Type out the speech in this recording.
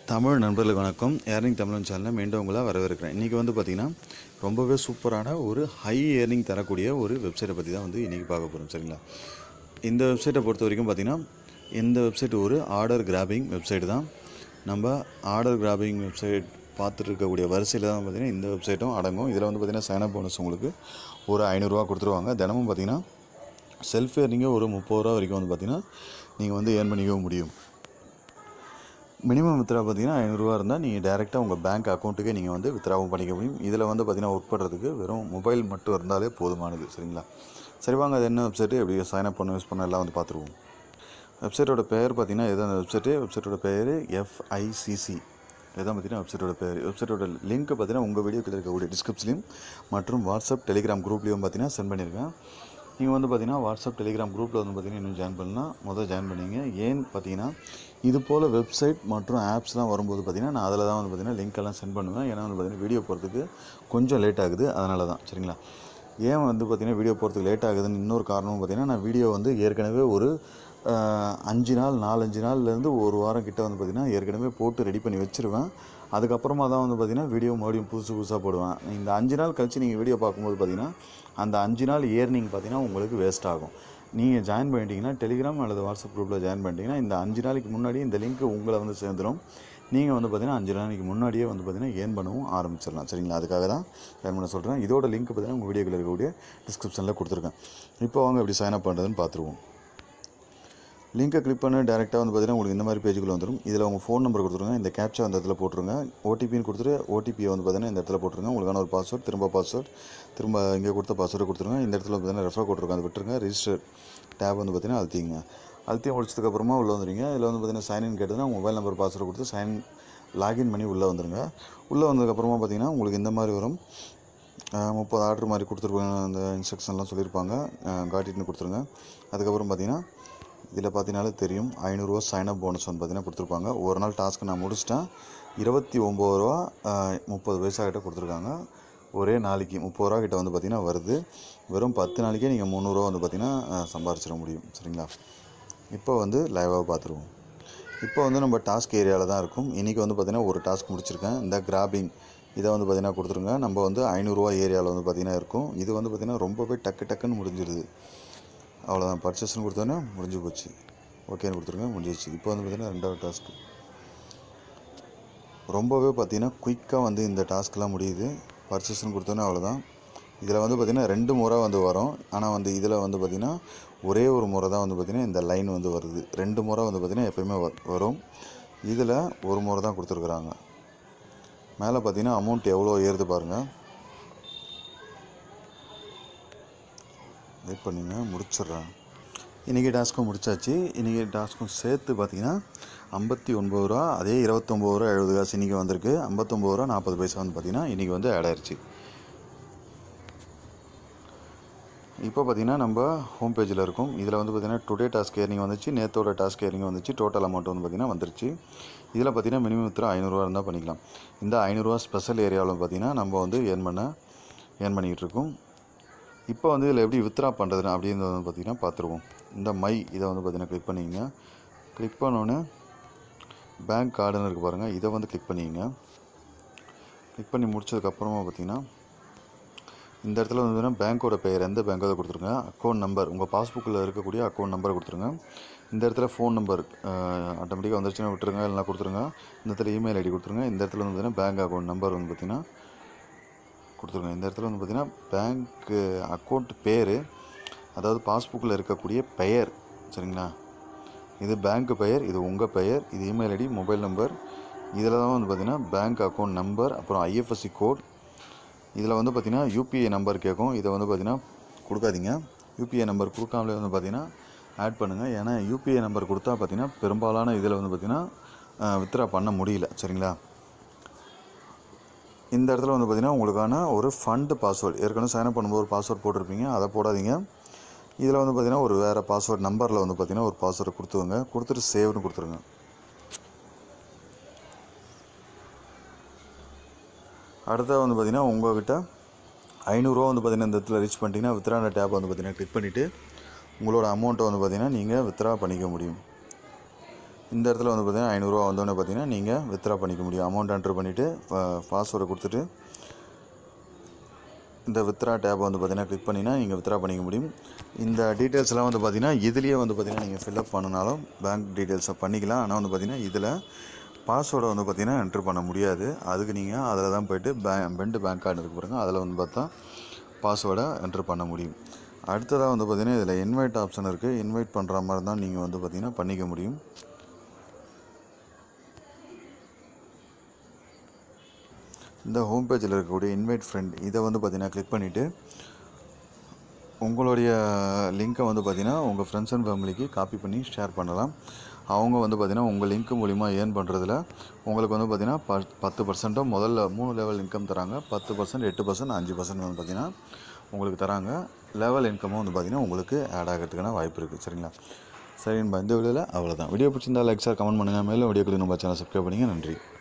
தமிழ் நண்பர்களுக்கு வணக்கம் ஏர்னிங் தமிழன் சேனலில் மீண்டும் உங்களை வரவேற்கிறேன் இன்றைக்கி வந்து பார்த்திங்கன்னா ரொம்பவே சூப்பரான ஒரு ஹை ஏர்னிங் தரக்கூடிய ஒரு வெப்சைட்டை பற்றி தான் வந்து இன்றைக்கி பார்க்க போகிறோம் சரிங்களா இந்த வெப்சைட்டை பொறுத்த வரைக்கும் பார்த்திங்கன்னா இந்த வெப்சைட் ஒரு ஆர்டர் கிராபிங் வெப்சைட் தான் நம்ம ஆர்டர் கிராபிங் வெப்சைட் பார்த்துட்டு இருக்கக்கூடிய வரிசையில் தான் பார்த்திங்கன்னா இந்த வெப்சைட்டும் அடங்கும் இதில் வந்து பார்த்திங்கன்னா சைனப் போனஸ் உங்களுக்கு ஒரு ஐநூறுரூவா கொடுத்துருவாங்க தினமும் பார்த்திங்கன்னா செல்ஃப் ஏர்னிங்கே ஒரு முப்பது ரூபா வரைக்கும் வந்து பார்த்திங்கன்னா நீங்கள் வந்து ஏர்ன் பண்ணிக்கவும் முடியும் மினிமம் வித்ரா பார்த்தீங்கன்னா ஐநூறுரூவா இருந்தால் நீங்கள் டேரெக்டாக உங்கள் பேங்க் அக்கௌண்ட்டுக்கே நீங்கள் வந்து வித்ராவும் பண்ணிக்க முடியும் இதில் வந்து பார்த்தீங்கன்னா ஒர்க் பண்ணுறதுக்கு வெறும் மொபைல் மட்டும் இருந்தாலே போதுமானது சரிங்களா சரி வாங்க அது என்ன வெப்சைட்டு எப்படி சைன் அப் பண்ண யூஸ் பண்ண எல்லாம் வந்து பார்த்துருவோம் வெப்சைட்டோட பெயர் பார்த்தீங்கன்னா இதுதான் அந்த வெப்சைட்டு வெப்சைட்டோட பெயர் எஃப்ஐசிசி இதுதான் பார்த்தீங்கன்னா வெப்சைட்டோட பேர் வெப்சைட்டோட லிங்க் பார்த்தீங்கன்னா உங்கள் வீடியோ கீழே இருக்கக்கூடிய டிஸ்கிரிப்ஷன்லையும் மற்றும் வாட்ஸ்அப் டெலிகிராம் குரூப்லேயும் பார்த்தீங்கன்னா சென்ட் பண்ணியிருக்கேன் நீங்கள் வந்து பார்த்தீங்கன்னா வாட்ஸ்அப் டெலிகிராம் குரூப்பில் வந்து பார்த்தீங்கன்னா இன்னும் ஜாயின் பண்ணலாம் முதல் ஜாயின் பண்ணிங்க ஏன்னு பார்த்தீங்கன்னா இது போல் வெப்சைட் மற்றும் ஆப்ஸ்லாம் வரும்போது பார்த்தீங்கன்னா நான் அதில் தான் வந்து பார்த்தீங்கன்னா லிங்க் எல்லாம் சென்ட் பண்ணுவேன் ஏன்னா வந்து பார்த்தீங்கன்னா வீடியோ போகிறதுக்கு கொஞ்சம் லேட் ஆகுது அதனால தான் சரிங்களா ஏன் வந்து பார்த்தீங்கன்னா வீடியோ போகிறதுக்கு லேட் ஆகுதுன்னு இன்னொரு காரணமும் பார்த்தீங்கன்னா நான் வீடியோ வந்து ஏற்கனவே ஒரு ஆஹ், அஞ்சு நாள் நாலஞ்சு நாள்லேருந்து ஒரு வாரம் கிட்ட வந்து பார்த்திங்கன்னா ஏற்கனவே போட்டு ரெடி பண்ணி வச்சுருவேன் அதுக்கப்புறமா தான் வந்து பார்த்திங்கன்னா வீடியோ மறுபடியும் புதுசு புதுசாக போடுவேன் இந்த அஞ்சு நாள் கழித்து நீங்கள் வீடியோ பார்க்கும்போது பார்த்திங்கன்னா அந்த அஞ்சு நாள் ஏர்னிங் பார்த்திங்கன்னா உங்களுக்கு வேஸ்ட் ஆகும் நீங்கள் ஜாயின் பண்ணிட்டீங்கன்னா டெலிகிராம் அல்லது வாட்ஸ்அப் குரூப்பில் ஜாயின் பண்ணிட்டீங்கன்னா இந்த அஞ்சு நாளைக்கு முன்னாடி இந்த லிங்க் உங்களை வந்து சேர்ந்துடும் நீங்கள் வந்து பார்த்தீங்கன்னா அஞ்சு நாளைக்கு முன்னாடியே வந்து பார்த்தீங்கன்னா ஏர்ன் பண்ணவும் ஆரம்பிச்சிடலாம் சரிங்களா அதுக்காக தான் ஏர்ன் பண்ண சொல்கிறேன் இதோட லிங்க் பார்த்தீங்கன்னா உங்கள் வீடியோவில் இருக்கக்கூடிய டிஸ்கிரிப்ஷனில் கொடுத்துருக்கேன் இப்போ வாங்க எப்படி சைன் அப் பண்ணுறதுன்னு பார்த்துருவோம் லிங்கை கிளிக் பண்ணி டேரெக்டாக வந்து பார்த்தீங்கன்னா உங்களுக்கு இந்த மாதிரி பேஜுக்குள்ள வந்துடும் இதில் உங்கள் ஃபோன் நம்பர் கொடுத்துருங்க இந்த கேப்ச்சா அந்த இடத்துல போட்டுருங்க ஓடிபின்னு கொடுத்துட்டு ஓடிபியை வந்து பார்த்தீங்கன்னா இந்த இடத்துல போட்டுருங்க உங்களுக்கான ஒரு பாஸ்வேர்ட் திரும்ப பாஸ்வேர்ட் திரும்ப இங்கே கொடுத்த பாஸ்வேர்டு கொடுத்துருங்க இந்த இடத்துல பார்த்தீங்கன்னா ரெஃபர் கொடுத்துருங்க அதை விட்டுருங்க ரிஜிஸ்டர் டேப் வந்து பார்த்தீங்கன்னா அழுத்திங்க அழுத்தி முடிச்சதுக்கப்புறமா உள்ளே வந்துடுங்க இதில் வந்து பார்த்தீங்கன்னா சைன்இன் கேட்டதுன்னா மொபைல் நம்பர் பாஸ்வேர்டு கொடுத்து சைன் லாகின் பண்ணி உள்ளே வந்துடுங்க உள்ளே வந்ததுக்கப்புறமா பார்த்தீங்கன்னா உங்களுக்கு இந்த மாதிரி வரும் அஹ் முப்பது ஆர்டர் மாதிரி கொடுத்துருப்பாங்க அந்த இன்ஸ்ட்ரக்ஷன்லாம் சொல்லியிருப்பாங்க காட்டிட்டு கொடுத்துருங்க அதுக்கப்புறம் பார்த்தீங்கன்னா இதில் பார்த்தீங்கனாலே தெரியும் ஐநூறுரூவா சைனப் போனஸ் வந்து பார்த்தீங்கன்னா கொடுத்துருப்பாங்க ஒரு நாள் டாஸ்க்கு நான் முடிச்சிட்டேன் இருபத்தி ஒம்பது ரூபா அஹ், முப்பது பைசா கிட்ட கொடுத்துருக்காங்க ஒரே நாளைக்கு முப்பது ரூபா கிட்ட வந்து பார்த்திங்கன்னா வருது வெறும் பத்து நாளைக்கே நீங்கள் முந்நூறுரூவா வந்து பார்த்திங்கன்னா அஹ், சம்பாரிச்சிட முடியும் சரிங்களா இப்போ வந்து லைவாக பார்த்துருவோம் இப்போ வந்து நம்ம டாஸ்க் ஏரியாவில் தான் இருக்கும் இன்றைக்கி வந்து பார்த்திங்கன்னா ஒரு டாஸ்க் முடிச்சிருக்கேன் இந்த கிராபிங் இதை வந்து பார்த்திங்கன்னா கொடுத்துருங்க நம்ம வந்து ஐநூறுரூவா ஏரியாவில் வந்து பார்த்திங்கன்னா இருக்கும் இது வந்து பார்த்திங்கன்னா ரொம்பவே டக்கு டக்குன்னு முடிஞ்சிருது அவ்வளோதான் பர்ச்சேஸ்னு கொடுத்தோன்னே முடிஞ்சு போச்சு ஓகேன்னு கொடுத்துருங்க முடிஞ்சிச்சு இப்போ வந்து பார்த்திங்கன்னா ரெண்டாவது டாஸ்க்கு ரொம்பவே பார்த்திங்கன்னா குயிக்காக வந்து இந்த டாஸ்க்லாம் முடியுது பர்ச்சேஸ்னு கொடுத்தோன்னே அவ்வளோதான் இதில் வந்து பார்த்திங்கன்னா ரெண்டு முறை வந்து வரும் ஆனால் வந்து இதில் வந்து பார்த்திங்கன்னா ஒரே ஒரு முறை தான் வந்து பார்த்திங்கன்னா இந்த லைன் வந்து வருது ரெண்டு முறை வந்து பார்த்திங்கன்னா எப்பயுமே வ- வரும் இதில் ஒரு முறை தான் கொடுத்துருக்குறாங்க மேலே பார்த்தீங்கன்னா அமௌண்ட் எவ்வளோ ஏறுது பாருங்கள் வெயிட் பண்ணுங்க முடிச்சிடுறேன் இன்றைக்கி டாஸ்க்கும் முடிச்சாச்சு இன்றைக்கி டாஸ்க்கும் சேர்த்து பார்த்தீங்கன்னா ஐம்பத்தி ஒன்பது ரூபா அதே இருபத்தொம்பது ரூபா எழுபது காசு இன்றைக்கி வந்திருக்கு ஐம்பத்தொம்பது ரூபா நாற்பது பைசா வந்து பார்த்தீங்கன்னா இன்றைக்கி வந்து ஆட் ஆயிடுச்சு இப்போ பார்த்தீங்கன்னா நம்ம ஹோம் பேஜில் இருக்கும் இதில் வந்து பார்த்தீங்கன்னா டுடே டாஸ்க் ஏர்னிங் வந்துச்சு நேத்தோட டாஸ்க் ஏர்னிங் வந்துச்சு டோட்டல் அமௌண்ட் வந்து பார்த்தீங்கன்னா வந்துருச்சு இதில் பார்த்தீங்கன்னா மினிமம் வித்ரா ஐநூறுரூவா இருந்தால் பண்ணிக்கலாம் இந்த ஐநூறுரூவா ஸ்பெஷல் ஏரியாவில் பார்த்தீங்கன்னா நம்ம வந்து ஏர்ன் பண்ண ஏர்ன் பண்ணிக்கிட்டு இருக்கோம் இப்போ வந்து இதில் எப்படி வித்ரா பண்ணுறதுன்னு அப்படின்றத வந்து பார்த்தீங்கன்னா பார்த்துருவோம் இந்த மை இதை வந்து பார்த்தீங்கன்னா கிளிக் பண்ணிங்க கிளிக் பண்ணோன்னே பேங்க் கார்டுன்னு இருக்குது பாருங்கள் இதை வந்து கிளிக் பண்ணிங்க கிளிக் பண்ணி முடிச்சதுக்கப்புறமா பார்த்தீங்கன்னா இந்த இடத்துல வந்து பார்த்தீங்கன்னா பேங்க்கோட பெயர் எந்த பேங்க்கோ அதை கொடுத்துருங்க அக்கௌண்ட் நம்பர் உங்கள் பாஸ்புக்கில் இருக்கக்கூடிய அக்கௌண்ட் நம்பரை கொடுத்துருங்க இந்த இடத்துல ஃபோன் நம்பர் ஆட்டோமேட்டிக்காக வந்துருச்சுன்னா விட்டுருங்க இல்லைனா கொடுத்துருங்க இந்த இடத்துல இமெயில் ஐடி கொடுத்துருங்க இந்த இடத்துல வந்து பார்த்தீங்கன்னா பேங்க் அக்கௌண்ட் நம்பர் வந்து பார்த்தீங்கன்னா கொடுத்துருங்க இந்த இடத்துல வந்து பார்த்தீங்கன்னா பேங்க் அக்கௌண்ட் பேர் அதாவது பாஸ்புக்கில் இருக்கக்கூடிய பெயர் சரிங்களா இது பேங்க் பெயர் இது உங்கள் பெயர் இது இமெயில் ஐடி மொபைல் நம்பர் இதில் தான் வந்து பார்த்தீங்கன்னா பேங்க் அக்கௌண்ட் நம்பர் அப்புறம் ஐஎஃப்எஸ்சி கோட் இதில் வந்து பார்த்தீங்கன்னா யூபிஐ நம்பர் கேட்கும் இதை வந்து பார்த்தீங்கன்னா கொடுக்காதீங்க யூபிஐ நம்பர் கொடுக்காமலே வந்து பார்த்தீங்கன்னா ஆட் பண்ணுங்கள் ஏன்னா யூபிஐ நம்பர் கொடுத்தா பார்த்தீங்கன்னா பெரும்பாலான இதில் வந்து பார்த்தீங்கன்னா வித்ரா பண்ண முடியல சரிங்களா இந்த இடத்துல வந்து பார்த்தீங்கன்னா உங்களுக்கான ஒரு ஃபண்டு பாஸ்வேர்டு ஏற்கனவே சைன் அப் பண்ணும்போது ஒரு பாஸ்வேர்ட் போட்டிருப்பீங்க அதை போடாதீங்க இதில் வந்து பார்த்தீங்கன்னா ஒரு வேறு பாஸ்வேர்ட் நம்பரில் வந்து பார்த்தீங்கன்னா ஒரு பாஸ்வேர்டு கொடுத்துருங்க கொடுத்துட்டு சேவ்னு கொடுத்துருங்க அடுத்தது வந்து பார்த்தீங்கன்னா உங்கள்கிட்ட ஐநூறுரூவா வந்து பார்த்தீங்கன்னா இந்த இடத்துல ரீச் பண்ணிட்டீங்கன்னா வித்ரான டேப் வந்து பார்த்தீங்கன்னா கிளிக் பண்ணிவிட்டு உங்களோட அமௌண்ட்டை வந்து பார்த்தீங்கன்னா நீங்கள் வித்ரா பண்ணிக்க முடியும் இந்த இடத்துல வந்து பார்த்தீங்கன்னா ஐநூறுரூவா வந்தோடனே பார்த்தீங்கன்னா நீங்கள் வித்ரா பண்ணிக்க முடியும் அமௌண்ட் என்ட்ரு பண்ணிவிட்டு பாஸ்வேர்டை கொடுத்துட்டு இந்த வித்ரா டேப் வந்து பார்த்தீங்கன்னா கிளிக் பண்ணினா நீங்கள் வித்ரா பண்ணிக்க முடியும் இந்த டீட்டெயில்ஸ்லாம் வந்து பார்த்தீங்கன்னா இதுலேயே வந்து பார்த்தீங்கன்னா நீங்கள் ஃபில்அப் பண்ணனாலும் பேங்க் டீட்டெயில்ஸை பண்ணிக்கலாம் ஆனால் வந்து பார்த்தீங்கன்னா இதில் பாஸ்வேர்டை வந்து பார்த்தீங்கன்னா என்ட்ரு பண்ண முடியாது அதுக்கு நீங்கள் அதில் தான் போயிட்டு பே பெண்டு பேங்க் கார்டு இருக்கு பாருங்க அதில் வந்து பார்த்தா பாஸ்வேர்டை என்ட்ரு பண்ண முடியும் அடுத்ததாக வந்து பார்த்தீங்கன்னா இதில் இன்வைட் ஆப்ஷன் இருக்குது இன்வைட் பண்ணுற மாதிரி தான் நீங்கள் வந்து பார்த்தீங்கன்னா பண்ணிக்க முடியும் இந்த ஹோம் பேஜில் இருக்கக்கூடிய இன்வைட் ஃப்ரெண்ட் இதை வந்து பார்த்தீங்கன்னா கிளிக் பண்ணிவிட்டு உங்களுடைய லிங்க்கை வந்து பார்த்தீங்கன்னா உங்கள் ஃப்ரெண்ட்ஸ் அண்ட் ஃபேமிலிக்கு காப்பி பண்ணி ஷேர் பண்ணலாம் அவங்க வந்து பார்த்தீங்கன்னா உங்கள் லிங்க் மூலிமா ஏர்ன் பண்ணுறதுல உங்களுக்கு வந்து பார்த்தீங்கன்னா ப பத்து பர்சன்ட்டோ முதல்ல மூணு லெவல் இன்கம் தராங்க பத்து பர்சன்ட் எட்டு பர்சன்ட் அஞ்சு பர்சன்ட் வந்து பார்த்தீங்கன்னா உங்களுக்கு தராங்க லெவல் இன்கமும் வந்து பார்த்தீங்கன்னா உங்களுக்கு ஆட் ஆகிறதுக்கான வாய்ப்பு இருக்குது சரிங்களா சரிங்க இந்த வீடியோவில் அவ்வளோதான் வீடியோ பிடிச்சிருந்தா லைக் சார் கமெண்ட் பண்ணுங்கள் மேலும் வீடியோக்களுக்கு நம்ம சேனல் சப்ஸ்கிரைப் பண்ணிங்க நன்றி